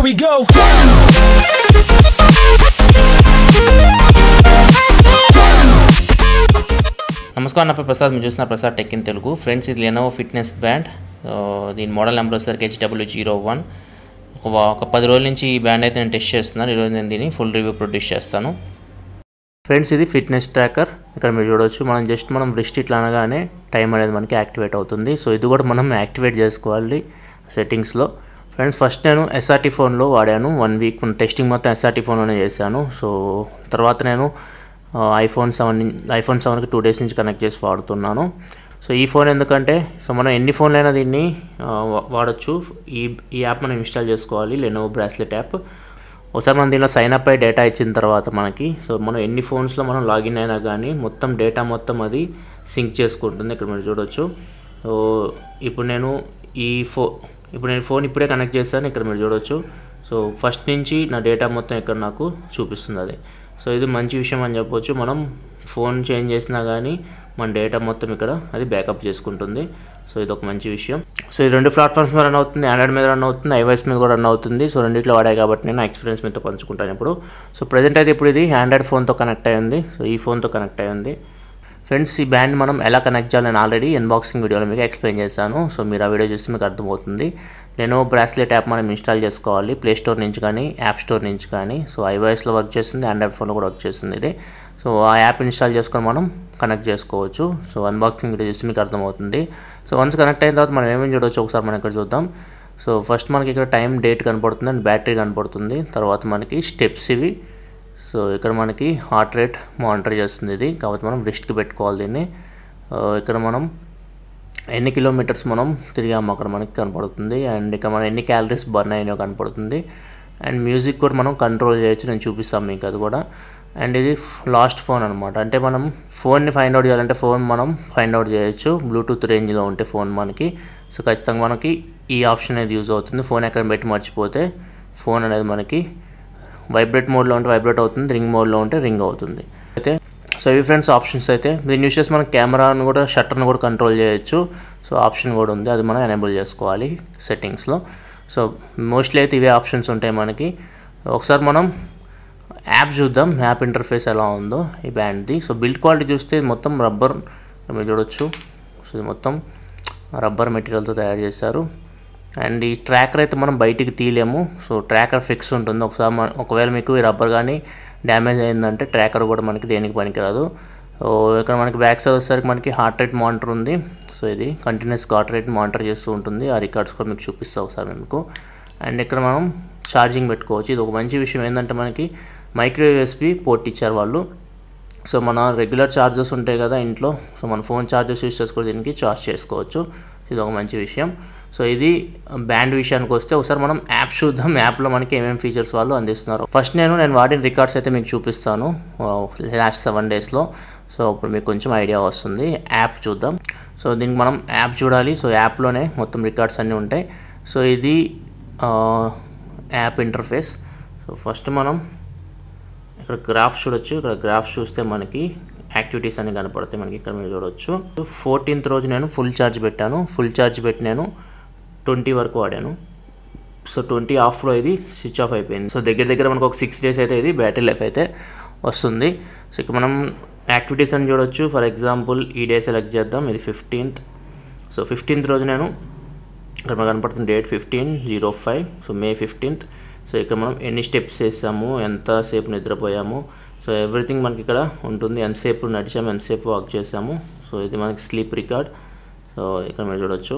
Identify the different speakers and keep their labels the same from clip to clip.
Speaker 1: we go.
Speaker 2: నమస్కారం నా పేరు ప్రసాద్ మీరు చూస్తున్న Prasad tech in Telugu friends ఇది లెనోవో ఫిట్నెస్ బ్యాండ్ దీని మోడల్ నెంబర్ వచ్చేసరికి హెచ్డబ్ల్యూ జీరో వన్ ఒక వా- ఒక పది రోజుల నుంచి ఈ బ్యాండ్ అయితే నేను టెస్ట్ చేస్తున్నాను ఈరోజు నేను దీన్ని ఫుల్ రివ్యూ ప్రొడ్యూస్ చేస్తాను ఫ్రెండ్స్ ఇది ఫిట్నెస్ ట్రాకర్ ఇక్కడ మీరు చూడవచ్చు మనం జస్ట్ మనం రిస్ట్ ఇట్లా అనగానే టైం అనేది మనకి యాక్టివేట్ అవుతుంది సో ఇది కూడా మనం యాక్టివేట్ చేసుకోవాలి సెట్టింగ్స్లో ఫ్రెండ్స్ ఫస్ట్ నేను ఎస్ఆర్టీ ఫోన్లో వాడాను వన్ వీక్ టెస్టింగ్ మొత్తం ఎస్ఆర్టీ ఫోన్లోనే చేశాను సో తర్వాత నేను ఐఫోన్ సెవెన్ ఐఫోన్ సెవెన్కి టూ డేస్ నుంచి కనెక్ట్ చేసి వాడుతున్నాను సో ఈ ఫోన్ ఎందుకంటే సో మనం ఎన్ని ఫోన్లైనా దీన్ని ఆ, వా- వాడచ్చు ఈ ఈ యాప్ మనం ఇన్స్టాల్ చేసుకోవాలి లెనోవో బ్రాస్లెట్ యాప్ ఒకసారి మనం దీనిలో సైన్ అప్ అయ్యి డేటా ఇచ్చిన తర్వాత మనకి సో మనం ఎన్ని ఫోన్స్లో మనం లాగిన్ అయినా కానీ మొత్తం డేటా మొత్తం అది సింక్ చేసుకుంటుంది ఇక్కడ మీరు చూడొచ్చు సో ఇప్పుడు నేను ఈ ఫో ఇప్పుడు నేను ఫోన్ ఇప్పుడే కనెక్ట్ చేస్తాను ఇక్కడ మీరు చూడొచ్చు సో ఫస్ట్ నుంచి నా డేటా మొత్తం ఇక్కడ నాకు చూపిస్తుంది అది సో ఇది మంచి విషయం అని చెప్పొచ్చు మనం ఫోన్ చేంజ్ చేసినా కానీ మన డేటా మొత్తం ఇక్కడ అది బ్యాకప్ చేసుకుంటుంది సో ఇది ఒక మంచి విషయం సో ఈ రెండు ప్లాట్ఫామ్స్ మీద రన్ అవుతుంది ఆండ్రాయిడ్ మీద రన్ అవుతుంది ఐవైఎస్ మీద కూడా రన్ అవుతుంది సో రెండిట్లో వాడాయి కాబట్టి నేను ఎక్స్పీరియన్స్ మీతో పంచుకుంటాను ఇప్పుడు సో ప్రజెంట్ అయితే ఇప్పుడు ఇది ఆండ్రాయిడ్ ఫోన్తో కనెక్ట్ అయ్యింది సో ఈ ఫోన్తో కనెక్ట్ అయ్యింది ఫ్రెండ్స్ ఈ బ్యాండ్ మనం ఎలా కనెక్ట్ చేయాలని నేను ఆల్రెడీ అన్బాక్సింగ్ వీడియోలో మీకు ఎక్స్ప్లెయిన్ చేశాను సో మీరు ఆ వీడియో చూస్తే మీకు అర్థమవుతుంది నేను బ్రాస్లెట్ యాప్ మనం ఇన్స్టాల్ చేసుకోవాలి ప్లే స్టోర్ నుంచి కానీ యాప్ స్టోర్ నుంచి కానీ సో ఐవైఎస్లో వర్క్ చేస్తుంది ఆండ్రాయిడ్ ఫోన్లో కూడా వర్క్ చేస్తుంది ఇది సో ఆ యాప్ ఇన్స్టాల్ చేసుకొని మనం కనెక్ట్ చేసుకోవచ్చు సో అన్బాక్సింగ్ వీడియో చూస్తే మీకు అర్థమవుతుంది సో వన్స్ కనెక్ట్ అయిన తర్వాత మనం ఏమేమి చూడవచ్చు ఒకసారి మనం ఇక్కడ చూద్దాం సో ఫస్ట్ మనకి ఇక్కడ టైం డేట్ కనపడుతుంది అండ్ బ్యాటరీ కనపడుతుంది తర్వాత మనకి స్టెప్స్ ఇవి సో ఇక్కడ మనకి హార్ట్ రేట్ మానిటర్ చేస్తుంది ఇది కాబట్టి మనం రిస్ట్కి పెట్టుకోవాలి దీన్ని ఆ, ఇక్కడ మనం ఎన్ని కిలోమీటర్స్ మనం తిరిగాము అక్కడ మనకి కనపడుతుంది అండ్ ఇక్కడ మనం ఎన్ని క్యాలరీస్ బర్న్ అయినాయో కనపడుతుంది అండ్ మ్యూజిక్ కూడా మనం కంట్రోల్ చేయొచ్చు నేను చూపిస్తాను మీకు అది కూడా అండ్ ఇది లాస్ట్ ఫోన్ అనమాట అంటే మనం ఫోన్ని ఫైండ్ అవుట్ చేయాలంటే ఫోన్ మనం ఫైండ్ అవుట్ చేయొచ్చు బ్లూటూత్ రేంజ్లో ఉంటే ఫోన్ మనకి సో ఖచ్చితంగా మనకి ఈ ఆప్షన్ అనేది యూజ్ అవుతుంది ఫోన్ ఎక్కడ పెట్టి మర్చిపోతే ఫోన్ అనేది మనకి వైబ్రేట్ మోడ్లో ఉంటే వైబ్రేట్ అవుతుంది రింగ్ మోడ్లో ఉంటే రింగ్ అవుతుంది అయితే సో ఇవి ఫ్రెండ్స్ ఆప్షన్స్ అయితే దీన్ని యూస్ చేసి మనం కెమెరాను కూడా షట్టర్ను కూడా కంట్రోల్ చేయొచ్చు సో ఆప్షన్ కూడా ఉంది అది మనం ఎనేబుల్ చేసుకోవాలి సెట్టింగ్స్లో సో మోస్ట్లీ అయితే ఇవే ఆప్షన్స్ ఉంటాయి మనకి ఒకసారి మనం యాప్ చూద్దాం యాప్ ఇంటర్ఫేస్ ఎలా ఉందో ఈ బ్యాండ్ది సో బిల్డ్ క్వాలిటీ చూస్తే ఇది మొత్తం రబ్బర్ మీరు చూడొచ్చు సో ఇది మొత్తం రబ్బర్ మెటీరియల్తో తయారు చేశారు అండ్ ఈ ట్రాకర్ అయితే మనం బయటికి తీయలేము సో ట్రాకర్ ఫిక్స్ ఉంటుంది ఒకసారి మన- ఒకవేళ మీకు ఈ రబ్బర్ కానీ డ్యామేజ్ అయిందంటే ట్రాకర్ కూడా మనకి దేనికి పనికిరాదు సో ఇక్కడ మనకి బ్యాక్ సైడ్ వచ్చేసరికి మనకి హార్ట్ రేట్ మానిటర్ ఉంది సో ఇది కంటిన్యూస్ హార్ట్ రేట్ మానిటర్ చేస్తూ ఉంటుంది ఆ రికార్డ్స్ కూడా మీకు చూపిస్తా ఒకసారి మీకు అండ్ ఇక్కడ మనం ఛార్జింగ్ పెట్టుకోవచ్చు ఇది ఒక మంచి విషయం ఏంటంటే మనకి మైక్రో యూఎస్బి పోర్ట్ ఇచ్చారు వాళ్ళు సో మన రెగ్యులర్ ఛార్జెస్ ఉంటాయి కదా ఇంట్లో సో మన ఫోన్ ఛార్జెస్ యూస్ చేసుకుని దీనికి ఛార్జ్ చేసుకోవచ్చు ఇది ఒక మంచి విషయం సో ఇది బ్యాండ్ విషయానికి వస్తే ఒకసారి మనం యాప్ చూద్దాం యాప్లో మనకి ఏమేమి ఫీచర్స్ వాళ్ళు అందిస్తున్నారు ఫస్ట్ నేను నేను వాడిన రికార్డ్స్ అయితే మీకు చూపిస్తాను లాస్ట్ సెవెన్ డేస్లో సో ఇప్పుడు మీకు కొంచెం ఐడియా వస్తుంది యాప్ చూద్దాం సో దీనికి మనం యాప్ చూడాలి సో యాప్లోనే మొత్తం రికార్డ్స్ అన్నీ ఉంటాయి సో ఇది యాప్ ఇంటర్ఫేస్ సో ఫస్ట్ మనం ఇక్కడ గ్రాఫ్ చూడొచ్చు ఇక్కడ గ్రాఫ్ చూస్తే మనకి యాక్టివిటీస్ అన్ని కనపడతాయి మనకి ఇక్కడ మీరు చూడొచ్చు ఫోర్టీన్త్ రోజు నేను ఫుల్ ఛార్జ్ పెట్టాను ఫుల్ ఛార్జ్ పెట్టి నేను ట్వంటీ వరకు వాడాను సో ట్వంటీ ఆఫ్లో ఇది స్విచ్ ఆఫ్ అయిపోయింది సో దగ్గర దగ్గర మనకు ఒక సిక్స్ డేస్ అయితే ఇది బ్యాటరీ లైఫ్ అయితే వస్తుంది సో ఇక్కడ మనం యాక్టివిటీస్ అని చూడొచ్చు ఫర్ ఎగ్జాంపుల్ ఈ డే సెలెక్ట్ చేద్దాం ఇది ఫిఫ్టీన్త్ సో ఫిఫ్టీన్త్ రోజు నేను ఇక్కడ మనకు కనపడుతుంది date fifteen zero five so May fifteenth so ఇక్కడ మనం ఎన్ని స్టెప్స్ వేసాము ఎంతసేపు నిద్రపోయాము సో ఎవ్రీథింగ్ మనకి ఇక్కడ ఉంటుంది ఎంతసేపు నడిచాము ఎంతసేపు వాక్ చేసాము సో ఇది మనకి స్లీప్ రికార్డ్ సో ఇక్కడ మీరు చూడొచ్చు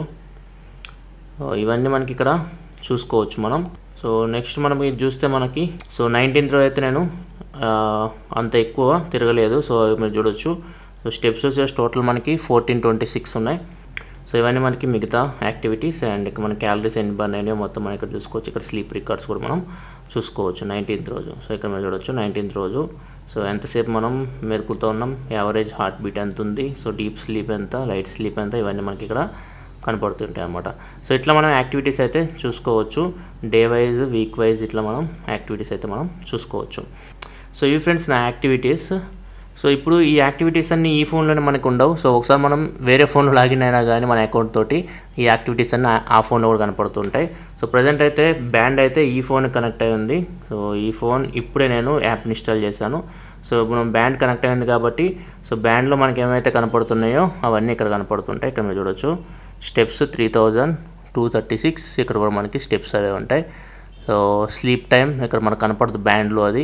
Speaker 2: సో ఇవన్నీ మనకి ఇక్కడ చూసుకోవచ్చు మనం సో నెక్స్ట్ మనం ఇది చూస్తే మనకి సో నైన్టీన్త్ రోజు అయితే నేను ఆ, అంత ఎక్కువ తిరగలేదు సో మీరు చూడొచ్చు సో స్టెప్స్ వచ్చేసి టోటల్ మనకి ఫోర్టీన్ ట్వంటీ సిక్స్ ఉన్నాయి సో ఇవన్నీ మనకి మిగతా యాక్టివిటీస్ అండ్ ఇక్కడ మన క్యాలరీస్ ఎన్ని బర్న్ అయినాయో మొత్తం మనం ఇక్కడ చూసుకోవచ్చు ఇక్కడ స్లీప్ రికార్డ్స్ కూడా మనం చూసుకోవచ్చు నైన్టీన్త్ రోజు సో ఇక్కడ మీరు చూడొచ్చు నైన్టీన్త్ రోజు సో ఎంతసేపు మనం మెరుకుతూ ఉన్నాం యావరేజ్ హార్ట్ బీట్ ఎంత ఉంది సో డీప్ స్లీప్ ఎంత లైట్ స్లీప్ ఎంత ఇవన్నీ మనకి ఇక్కడ కనపడుతుంటాయి అన్నమాట సో ఇట్లా మనం యాక్టివిటీస్ అయితే చూసుకోవచ్చు డే వైజ్ వీక్ వైజ్ ఇట్లా మనం యాక్టివిటీస్ అయితే మనం చూసుకోవచ్చు సో ఇవి ఫ్రెండ్స్ నా యాక్టివిటీస్ సో ఇప్పుడు ఈ యాక్టివిటీస్ అన్నీ ఈ ఫోన్లోనే మనకు ఉండవు సో ఒకసారి మనం వేరే ఫోన్లో లాగిన్ అయినా కానీ మన అకౌంట్ తోటి ఈ యాక్టివిటీస్ అన్నీ ఆ- ఆ ఫోన్లో కూడా కనపడుతుంటాయి సో ప్రజెంట్ అయితే బ్యాండ్ అయితే ఈ ఫోన్ కనెక్ట్ అయి ఉంది సో ఈ ఫోన్ ఇప్పుడే నేను యాప్ని ఇన్స్టాల్ చేశాను సో మనం బ్యాండ్ కనెక్ట్ అయింది కాబట్టి సో బ్యాండ్లో మనకి ఏమైతే కనపడుతున్నాయో అవన్నీ ఇక్కడ కనపడుతుంటాయి ఇక్కడ మీరు చూడొచ్చు steps three thousand two thirty six ఇక్కడ కూడా మనకి స్టెప్స్ అవే ఉంటాయి సో స్లీప్ టైం ఇక్కడ మనకు కనపడుతుంది బ్యాండ్లో అది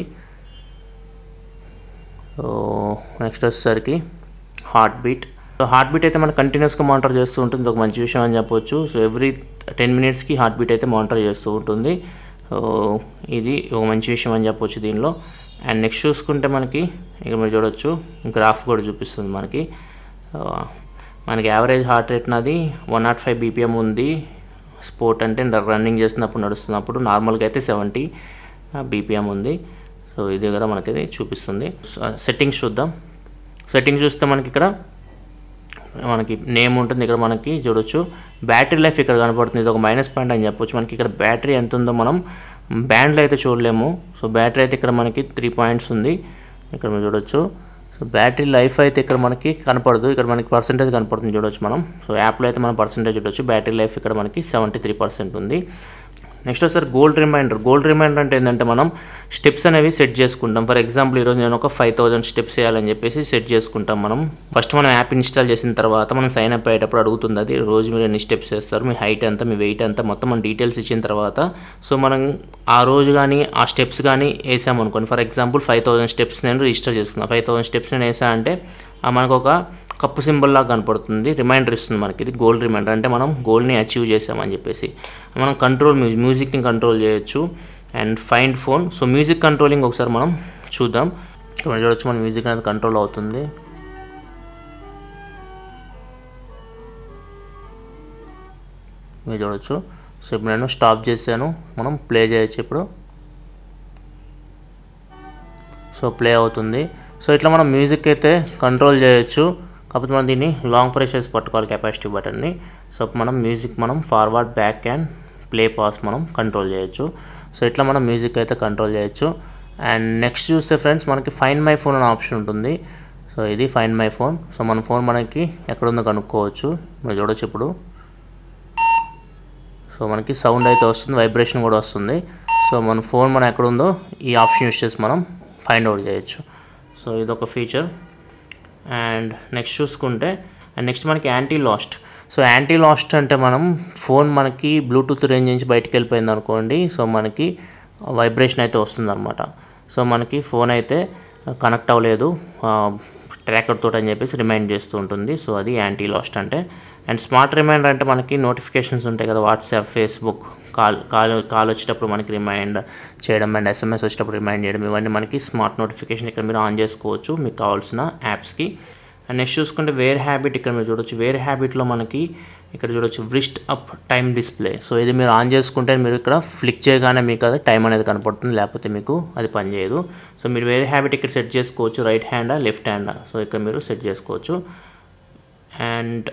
Speaker 2: సో నెక్స్ట్ వచ్చేసరికి heart beat so heart beat అయితే మనకు కంటిన్యూస్గా మానిటర్ చేస్తూ ఉంటుంది ఇది ఒక మంచి విషయం అని చెప్పొచ్చు సో ఎవ్రీ టెన్ మినిట్స్కి హార్ట్ బీట్ అయితే మానిటర్ చేస్తూ ఉంటుంది సో ఇది ఒక మంచి విషయం అని చెప్పొచ్చు దీనిలో అండ్ నెక్స్ట్ చూసుకుంటే మనకి ఇక మీరు చూడొచ్చు గ్రాఫ్ కూడా చూపిస్తుంది మనకి సో, మనకి యావరేజ్ హార్ట్ రేట్ నాది వన్ నాట్ ఫైవ్ బీపీఎం ఉంది స్పోర్ట్ అంటే రన్నింగ్ చేస్తున్నప్పుడు నడుస్తున్నప్పుడు నార్మల్గా అయితే సెవెంటీ బీపీఎం ఉంది సో ఇది కదా మనకి ఇది చూపిస్తుంది సెట్టింగ్స్ చూద్దాం సెట్టింగ్స్ చూస్తే మనకి ఇక్కడ మనకి నేమ్ ఉంటుంది ఇక్కడ మనకి చూడొచ్చు బ్యాటరీ లైఫ్ ఇక్కడ కనపడుతుంది ఇది ఒక మైనస్ పాయింట్ అని చెప్పొచ్చు మనకి ఇక్కడ బ్యాటరీ ఎంత ఉందో మనం బ్యాండ్లో అయితే చూడలేము సో బ్యాటరీ అయితే ఇక్కడ మనకి త్రీ పాయింట్స్ ఉంది ఇక్కడ మీరు చూడొచ్చు సో బ్యాటరీ లైఫ్ అయితే ఇక్కడ మనకి కనపడదు ఇక్కడ మనకి పర్సెంటేజ్ కనపడుతుంది చూడొచ్చు మనం సో యాప్లో అయితే మనం పర్సెంటేజ్ చూడొచ్చు బ్యాటరీ లైఫ్ ఇక్కడ మనకి సెవెంటీ త్రీ పర్సెంట్ ఉంది నెక్స్ట్ వచ్చారు గోల్డ్ రిమైండర్ గోల్డ్ రిమైండర్ అంటే ఏంటంటే మనం స్టెప్స్ అనేవి సెట్ చేసుకుంటాం ఫర్ ఎగ్జాంపుల్ ఈరోజు నేను ఒక ఫైవ్ థౌసండ్ స్టెప్స్ చేయాలని చెప్పేసి సెట్ చేసుకుంటాం మనం ఫస్ట్ మనం యాప్ ఇన్స్టాల్ చేసిన తర్వాత మనం సైన్ అప్ అయ్యేటప్పుడు అడుగుతుంది అది రోజు మీరు ఎన్ని స్టెప్స్ చేస్తారు మీ హైట్ ఎంత మీ వెయిట్ ఎంత మొత్తం మన డీటెయిల్స్ ఇచ్చిన తర్వాత సో మనం ఆ రోజు కానీ ఆ స్టెప్స్ కానీ వేసామనుకోండి for example five thousand steps నేను రిజిస్టర్ చేసుకున్నాను ఫైవ్ థౌసండ్ స్టెప్స్ నేను వేసా అంటే ఆ మనకు ఒక కప్పు సింబల్ లాగా కనపడుతుంది రిమైండర్ ఇస్తుంది మనకి ఇది గోల్డ్ రిమైండర్ అంటే మనం గోల్డ్ని అచీవ్ చేసామని చెప్పేసి మనం కంట్రోల్ మ్యూజిక్ని కంట్రోల్ చేయొచ్చు and find phone so music controlling ఒకసారి మనం చూద్దాం ఇక్కడ చూడొచ్చు మన మ్యూజిక్ అనేది కంట్రోల్ అవుతుంది మీరు చూడొచ్చు సో ఇప్పుడు నేను స్టాప్ చేశాను మనం ప్లే చేయొచ్చు ఇప్పుడు సో ప్లే అవుతుంది సో ఇట్లా మనం మ్యూజిక్ అయితే కంట్రోల్ చేయొచ్చు కాకపోతే మనం దీన్ని లాంగ్ ప్రెషర్స్ పట్టుకోవాలి కెపాసిటీ బటన్ని సో మనం మ్యూజిక్ మనం forward back and play pause మనం కంట్రోల్ చేయొచ్చు సో ఇట్లా మనం మ్యూజిక్ అయితే కంట్రోల్ చేయొచ్చు అండ్ నెక్స్ట్ చూస్తే ఫ్రెండ్స్ మనకి ఫైన్ మై ఫోన్ అనే ఆప్షన్ ఉంటుంది సో ఇది ఫైన్ మై ఫోన్ సో మన ఫోన్ మనకి ఎక్కడుందో కనుక్కోవచ్చు మీరు చూడొచ్చు ఇప్పుడు సో మనకి సౌండ్ అయితే వస్తుంది వైబ్రేషన్ కూడా వస్తుంది సో మన ఫోన్ మనం ఎక్కడ ఉందో ఈ ఆప్షన్ యూస్ చేసి మనం ఫైండ్ అవుట్ చేయొచ్చు సో ఇదొక ఫీచర్ అండ్ నెక్స్ట్ చూసుకుంటే అండ్ నెక్స్ట్ మనకి anti lost so anti lost అంటే మనం ఫోన్ మనకి బ్లూటూత్ రేంజ్ నుంచి బయటికి వెళ్ళిపోయింది అనుకోండి సో మనకి వైబ్రేషన్ అయితే వస్తుందన్నమాట సో మనకి ఫోన్ అయితే కనెక్ట్ అవ్వలేదు ట్రాకర్ తోటి అని చెప్పేసి రిమైండ్ చేస్తూ ఉంటుంది సో అది యాంటీ లాస్ట్ అంటే అండ్ స్మార్ట్ రిమైండర్ అంటే మనకి నోటిఫికేషన్స్ ఉంటాయి కదా WhatsApp Facebook call call call వచ్చేటప్పుడు మనకి రిమైండ్ చేయడం అండ్ ఎస్ఎంఎస్ వచ్చేటప్పుడు రిమైండ్ చేయడం ఇవన్నీ మనకి స్మార్ట్ నోటిఫికేషన్ ఇక్కడ మీరు ఆన్ చేసుకోవచ్చు మీకు కావాల్సిన యాప్స్కి అండ్ నెక్స్ట్ చూసుకుంటే వేర్ హ్యాబిట్ ఇక్కడ మీరు చూడొచ్చు వేర్ హ్యాబిట్లో మనకి ఇక్కడ చూడొచ్చు wrist up time display so ఇది మీరు ఆన్ చేసుకుంటే మీరు ఇక్కడ ఫ్లిక్ చేయగానే మీకు అది టైం అనేది కనపడుతుంది లేకపోతే మీకు అది పనిచేయదు సో మీరు వేరే హ్యాబిట్ ఇక్కడ సెట్ చేసుకోవచ్చు రైట్ హ్యాండా లెఫ్ట్ హ్యాండా సో ఇక్కడ మీరు సెట్ చేసుకోవచ్చు అండ్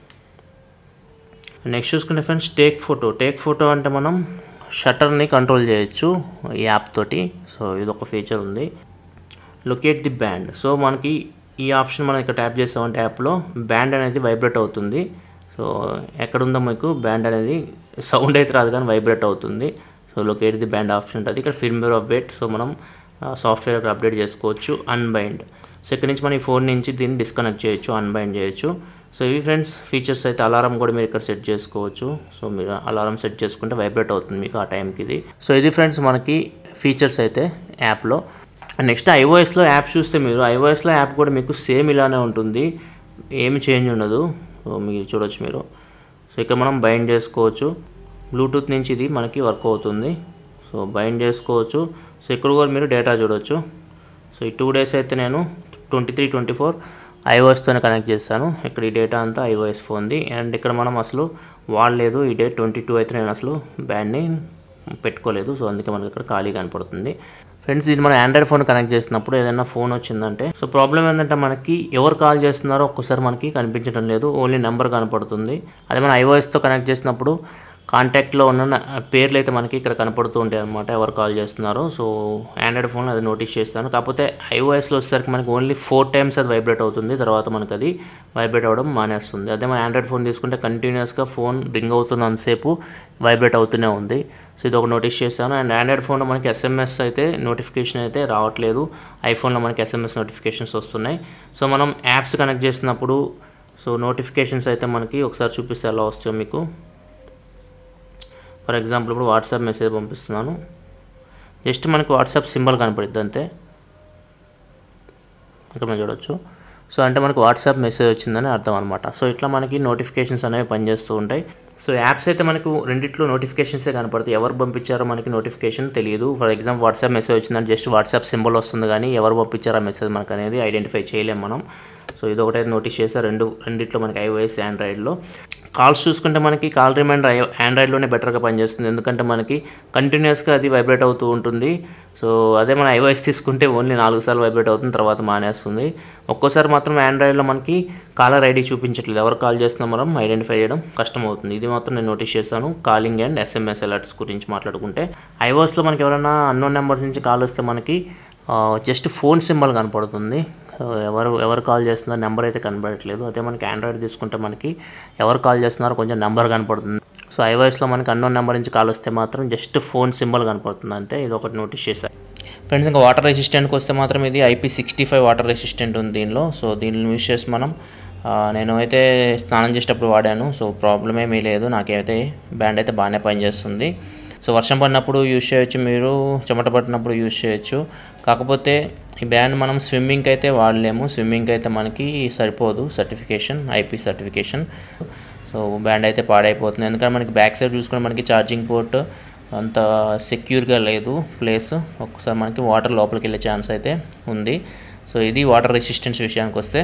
Speaker 2: నెక్స్ట్ చూసుకుంటే friends take photo take photo అంటే మనం షట్టర్ని కంట్రోల్ చేయొచ్చు ఈ యాప్ తోటి సో ఇది ఒక ఫీచర్ ఉంది లొకేట్ ది బ్యాండ్ సో మనకి ఈ ఆప్షన్ మనం ఇక్కడ ట్యాప్ చేసామంటే యాప్లో బ్యాండ్ అనేది వైబ్రేట్ అవుతుంది సో ఎక్కడుందో మీకు బ్యాండ్ అనేది సౌండ్ అయితే రాదు కానీ వైబ్రేట్ అవుతుంది so locate the band option ఉంటుంది ఇక్కడ ఫిల్మ్వేర్ అప్డేట్ సో మనం సాఫ్ట్వేర్ అప్డేట్ చేసుకోవచ్చు అన్బైండ్ సో ఇక్కడ నుంచి మనం ఈ ఫోన్ నుంచి దీన్ని డిస్కనెక్ట్ చేయొచ్చు అన్బైండ్ చేయొచ్చు సో ఇవి ఫ్రెండ్స్ ఫీచర్స్ అయితే అలారం కూడా మీరు ఇక్కడ సెట్ చేసుకోవచ్చు సో మీరు అలారం సెట్ చేసుకుంటే వైబ్రేట్ అవుతుంది మీకు ఆ టైంకి ఇది సో ఇది ఫ్రెండ్స్ మనకి ఫీచర్స్ అయితే యాప్లో నెక్స్ట్ ఐఓఎస్లో యాప్ చూస్తే మీరు ఐఓఎస్లో యాప్ కూడా మీకు సేమ్ ఇలానే ఉంటుంది ఏమి చేంజ్ ఉండదు సో మీరు చూడొచ్చు మీరు సో ఇక్కడ మనం బైండ్ చేసుకోవచ్చు బ్లూటూత్ నుంచి ఇది మనకి వర్క్ అవుతుంది సో బైండ్ చేసుకోవచ్చు సో ఇక్కడ కూడా మీరు డేటా చూడొచ్చు సో ఈ టూ డేస్ అయితే నేను ట్వంటీ త్రీ ట్వంటీ ఫోర్ ఐఓఎస్తోనే కనెక్ట్ చేస్తాను ఇక్కడ ఈ డేటా అంతా ఐఓఎస్ ఫోన్ది అండ్ ఇక్కడ మనం అసలు వాడలేదు ఈ డే ట్వంటీ టూ అయితే నేను అసలు బ్యాండ్ని పెట్టుకోలేదు సో అందుకే మనకి ఇక్కడ ఖాళీ కనపడుతుంది ఫ్రెండ్స్ ఇది మనం ఆండ్రాయిడ్ ఫోన్ కనెక్ట్ చేసినప్పుడు ఏదైనా ఫోన్ వచ్చిందంటే సో ప్రాబ్లం ఏంటంటే మనకి ఎవరు కాల్ చేస్తున్నారో ఒక్కసారి మనకి కనిపించడం లేదు ఓన్లీ నెంబర్ కనపడుతుంది అదే మనం ఐఓఎస్తో కనెక్ట్ చేసినప్పుడు కాంటాక్ట్లో ఉన్న న- పేర్లు అయితే మనకి ఇక్కడ కనపడుతూ ఉంటాయి అనమాట ఎవరు కాల్ చేస్తున్నారో సో ఆండ్రాయిడ్ ఫోన్లో అది నోటీస్ చేస్తాను కాకపోతే ఐఓఎస్లో వచ్చేసరికి మనకి ఓన్లీ ఫోర్ టైమ్స్ అది వైబ్రేట్ అవుతుంది తర్వాత మనకి అది వైబ్రేట్ అవ్వడం మానేస్తుంది అదే మన ఆండ్రాయిడ్ ఫోన్ తీసుకుంటే కంటిన్యూస్గా ఫోన్ రింగ్ అవుతున్నంతసేపు వైబ్రేట్ అవుతూనే ఉంది సో ఇది ఒక నోటీస్ చేశాను అండ్ ఆండ్రాయిడ్ ఫోన్లో మనకి ఎస్ఎంఎస్ అయితే నోటిఫికేషన్ అయితే రావట్లేదు ఐఫోన్లో మనకి ఎస్ఎంఎస్ నోటిఫికేషన్స్ వస్తున్నాయి సో మనం యాప్స్ కనెక్ట్ చేసినప్పుడు సో నోటిఫికేషన్స్ అయితే మనకి ఒకసారి చూపిస్తే ఎలా వస్తాయో మీకు ఫర్ ఎగ్జాంపుల్ ఇప్పుడు వాట్సాప్ మెసేజ్ పంపిస్తున్నాను జస్ట్ మనకి వాట్సాప్ సింబల్ కనపడుద్ది అంతే ఇక్కడ మనం చూడొచ్చు సో అంటే మనకు వాట్సాప్ మెసేజ్ వచ్చిందని అర్థం అనమాట సో ఇట్లా మనకి నోటిఫికేషన్స్ అనేవి పనిచేస్తూ ఉంటాయి సో యాప్స్ అయితే మనకు రెండిట్లో నోటిఫికేషన్సే కనపడతాయి ఎవరు పంపించారో మనకి నోటిఫికేషన్ తెలియదు ఫర్ ఎగ్జాంపుల్ వాట్సాప్ మెసేజ్ వచ్చిందని జస్ట్ వాట్సాప్ సింబల్ వస్తుంది కానీ ఎవరు పంపించారో ఆ మెసేజ్ మనకు అనేది ఐడెంటిఫై చేయలేం మనం సో ఇది ఒకటైతే నోటీస్ చేస్తే రెండు రెండిట్లో మనకి ఐఓఎస్ ఆండ్రాయిడ్లో కాల్స్ చూసుకుంటే మనకి కాల్ రిమైండర్ ఆండ్రాయిడ్లోనే బెటర్గా పనిచేస్తుంది ఎందుకంటే మనకి కంటిన్యూస్గా అది వైబ్రేట్ అవుతూ ఉంటుంది సో అదే మన ఐఓఎస్ తీసుకుంటే ఓన్లీ నాలుగు సార్లు వైబ్రేట్ అవుతుంది తర్వాత మానేస్తుంది ఒక్కోసారి మాత్రం ఆండ్రాయిడ్లో మనకి కాలర్ ఐడి చూపించట్లేదు ఎవరు కాల్ చేస్తున్నా మనం ఐడెంటిఫై చేయడం కష్టం అవుతుంది ఇది మాత్రం నేను నోటీస్ చేశాను కాలింగ్ అండ్ ఎస్ఎంఎస్ అలర్ట్స్ గురించి మాట్లాడుకుంటే ఐఓఎస్లో మనకి ఎవరైనా అన్నోన్ నెంబర్స్ నుంచి కాల్ వస్తే మనకి జస్ట్ ఫోన్ సింబల్ కనపడుతుంది సో ఎవరు ఎవరు కాల్ చేస్తున్నారో నెంబర్ అయితే కనపడట్లేదు అదే మనకి ఆండ్రాయిడ్ తీసుకుంటే మనకి ఎవరు కాల్ చేస్తున్నారో కొంచెం నెంబర్ కనపడుతుంది సో ఐవాయిస్లో మనకి అన్నోన్ నెంబర్ నుంచి కాల్ వస్తే మాత్రం జస్ట్ ఫోన్ సింబల్ కనపడుతుంది అంటే ఇది ఒకటి నోటీస్ చేశాను ఫ్రెండ్స్ ఇంకా వాటర్ రెసిస్టెంట్కి వస్తే మాత్రం ఇది IP sixty five water resistant ఉంది దీనిలో సో దీనిని యూస్ చేసి మనం ఆ, నేను అయితే స్నానం చేసేటప్పుడు వాడాను సో ప్రాబ్లం ఏమీ లేదు నాకైతే బ్యాండ్ అయితే బాగానే పనిచేస్తుంది సో వర్షం పడినప్పుడు యూజ్ చేయొచ్చు మీరు చెమట పట్టినప్పుడు యూజ్ చేయొచ్చు కాకపోతే ఈ బ్యాండ్ మనం స్విమ్మింగ్కి అయితే వాడలేము స్విమ్మింగ్కి అయితే మనకి సరిపోదు certification IP certification so band అయితే పాడైపోతుంది ఎందుకంటే మనకి బ్యాక్ సైడ్ చూసుకుంటే మనకి ఛార్జింగ్ పోర్ట్ అంత సెక్యూర్గా లేదు ప్లేస్ ఒకసారి మనకి వాటర్ లోపలికి వెళ్ళే ఛాన్స్ అయితే ఉంది సో ఇది వాటర్ రెసిస్టెన్స్ విషయానికి వస్తే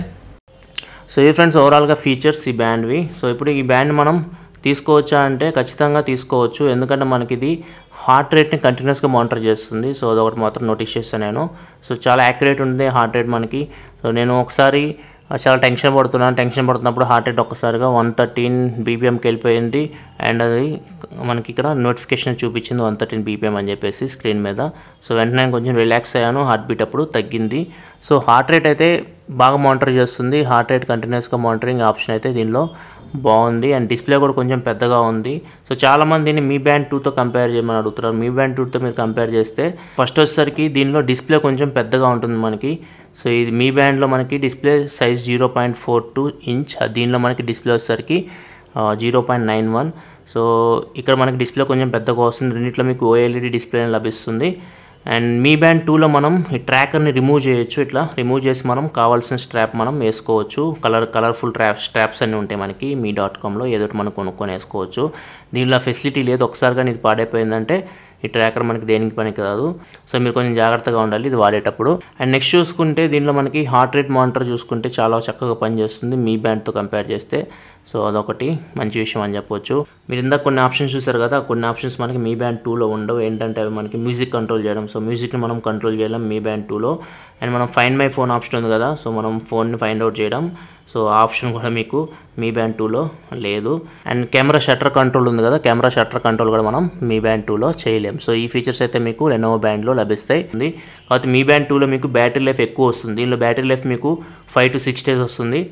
Speaker 2: సో ఇది ఫ్రెండ్స్ ఓవరాల్గా ఫీచర్స్ ఈ బ్యాండ్వి సో ఇప్పుడు ఈ బ్యాండ్ మనం తీసుకోవచ్చా అంటే ఖచ్చితంగా తీసుకోవచ్చు ఎందుకంటే మనకి ఇది హార్ట్ రేట్ని కంటిన్యూస్గా మానిటర్ చేస్తుంది సో అదొకటి మాత్రం నోటీస్ చేస్తాను నేను సో చాలా యాక్యురేట్ ఉంది హార్ట్ రేట్ మనకి సో నేను ఒకసారి చాలా టెన్షన్ పడుతున్నాను టెన్షన్ పడుతున్నప్పుడు హార్ట్ రేట్ ఒక్కసారిగా వన్ థర్టీన్ బీపీఎంకి వెళ్ళిపోయింది అండ్ అది మనకి ఇక్కడ నోటిఫికేషన్ చూపించింది వన్ థర్టీన్ బీపీఎం అని చెప్పేసి స్క్రీన్ మీద సో వెంటనే నేను కొంచెం రిలాక్స్ అయ్యాను హార్ట్ బీట్ అప్పుడు తగ్గింది సో హార్ట్ రేట్ అయితే బాగా మానిటర్ చేస్తుంది హార్ట్ రేట్ కంటిన్యూస్గా మానిటరింగ్ ఆప్షన్ అయితే దీనిలో బాగుంది అండ్ డిస్ప్లే కూడా కొంచెం పెద్దగా ఉంది సో చాలామంది దీన్ని మీ బ్యాండ్ టూతో కంపేర్ చేయమని అడుగుతున్నారు మీ బ్యాండ్ టూతో మీరు కంపేర్ చేస్తే ఫస్ట్ వచ్చేసరికి దీనిలో డిస్ప్లే కొంచెం పెద్దగా ఉంటుంది మనకి సో ఇది మీ బ్యాండ్లో మనకి display size zero point four two inch దీనిలో మనకి డిస్ప్లే వచ్చేసరికి zero point nine one so ఇక్కడ మనకి డిస్ప్లే కొంచెం పెద్దగా వస్తుంది రెండిట్లో మీకు ఓఎల్ఈడి డిస్ప్లే లభిస్తుంది అండ్ మీ బ్యాండ్ టూలో మనం ఈ ట్రాకర్ని రిమూవ్ చేయొచ్చు ఇట్లా రిమూవ్ చేసి మనం కావాల్సిన స్ట్రాప్ మనం వేసుకోవచ్చు కలర్ కలర్ఫుల్ ట్రాప్ స్ట్రాప్స్ అన్నీ ఉంటాయి మనకి మీ డాట్ కామ్లో ఏదో ఒకటి మనం కొనుక్కొని వేసుకోవచ్చు దీనిలో ఫెసిలిటీ లేదు ఒకసారి కానీ ఇది పాడైపోయిందంటే ఈ ట్రాకర్ మనకి దేనికి పనికి కాదు సో మీరు కొంచెం జాగ్రత్తగా ఉండాలి ఇది వాడేటప్పుడు అండ్ నెక్స్ట్ చూసుకుంటే దీనిలో మనకి హార్ట్ రేట్ మానిటర్ చూసుకుంటే చాలా చక్కగా పనిచేస్తుంది మీ బ్యాండ్తో కంపేర్ చేస్తే సో అదొకటి మంచి విషయం అని చెప్పొచ్చు మీరు ఇందాక కొన్ని ఆప్షన్స్ చూసారు కదా ఆ కొన్ని ఆప్షన్స్ మనకి మీ బ్యాండ్ టూలో ఉండవు ఏంటంటే అవి మనకి మ్యూజిక్ కంట్రోల్ చేయడం సో మ్యూజిక్ని మనం కంట్రోల్ చేయలేం మీ బ్యాండ్ టూలో అండ్ మనం ఫైండ్ మై ఫోన్ ఆప్షన్ ఉంది కదా సో మనం ఫోన్ని ఫైండ్ అవుట్ చేయడం సో ఆ ఆప్షన్ కూడా మీకు మీ బ్యాండ్ టూలో లేదు అండ్ కెమెరా షట్టర్ కంట్రోల్ ఉంది కదా కెమెరా షట్టర్ కంట్రోల్ కూడా మనం మీ బ్యాండ్ టూలో చేయలేం సో ఈ ఫీచర్స్ అయితే మీకు లెనోవో బ్యాండ్లో లభిస్తాయి ఉంది కాబట్టి మీ బ్యాండ్ టూలో మీకు బ్యాటరీ లైఫ్ ఎక్కువ వస్తుంది దీనిలో బ్యాటరీ లైఫ్ మీకు ఫైవ్ టు సిక్స్ డేస్ వస్తుంది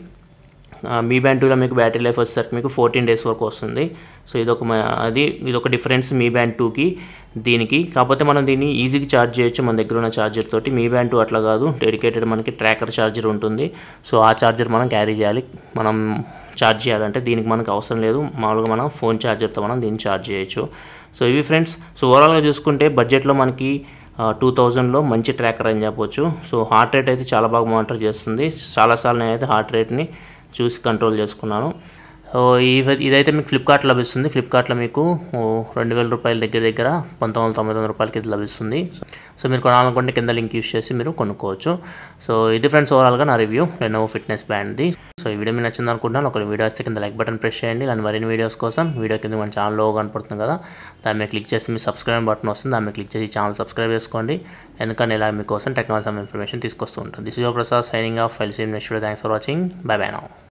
Speaker 2: ఆ, మీ బ్యాండ్ టూలో మీకు బ్యాటరీ లైఫ్ వచ్చేసరికి మీకు ఫోర్టీన్ డేస్ వరకు వస్తుంది సో ఇదొక మ- అది ఇదొక డిఫరెన్స్ మీ బ్యాండ్ టూకి దీనికి కాకపోతే మనం దీన్ని ఈజీగా ఛార్జ్ చేయొచ్చు మన దగ్గర ఉన్న ఛార్జర్ తోటి మీ బ్యాండ్ టూ అట్లా కాదు డెడికేటెడ్ మనకి ట్రాకర్ ఛార్జర్ ఉంటుంది సో ఆ ఛార్జర్ మనం క్యారీ చేయాలి మనం ఛార్జ్ చేయాలంటే దీనికి మనకు అవసరం లేదు మామూలుగా మనం ఫోన్ ఛార్జర్తో మనం దీన్ని ఛార్జ్ చేయొచ్చు సో ఇవి ఫ్రెండ్స్ సో ఓవరాల్గా చూసుకుంటే బడ్జెట్లో మనకి టూ థౌజండ్లో మంచి ట్రాకర్ అని చెప్పొచ్చు సో హార్ట్ రేట్ అయితే చాలా బాగా మానిటర్ చేస్తుంది చాలాసార్లు నేనైతే హార్ట్ రేట్ని చూసి కంట్రోల్ చేసుకున్నాను సో ఇవి ఇదైతే మీకు ఫ్లిప్కార్ట్ లభిస్తుంది ఫ్లిప్కార్ట్లో మీకు ఓ, రెండు వేల రూపాయల దగ్గర దగ్గర పంతొమ్మిది వందల తొంభై తొమ్మిది రూపాయలకి ఇది లభిస్తుంది సో మీరు కొనాలనుకుంటే కింద లింక్ యూస్ చేసి మీరు కొనుక్కోవచ్చు సో ఇది ఫ్రెండ్స్ ఓవరాల్గా నా రివ్యూ లెనోవో ఫిట్నెస్ బ్యాండ్ది సో ఈ వీడియో మీకు నచ్చింది అనుకుంటున్నాను ఒక వీడియో వస్తే కింద లైక్ బటన్ ప్రెస్ చేయండి ఇలాంటి మరిన్ని వీడియోస్ కోసం వీడియో కింద మన ఛానల్లో కనపడుతుంది కదా దాని మీద క్లిక్ చేసి మీ సబ్స్క్రైబ్ బటన్ వస్తుంది దాని మీద క్లిక్ చేసి ఛానల్ సబ్స్క్రైబ్ చేసుకోండి ఎందుకంటే ఇలా మీకోసం టెక్నాలజీ ఇన్ఫర్మేషన్ తీసుకొస్తూ ఉంటుంది this is Prasad signing off ఫైల్స్ in next thanks for watching bye bye now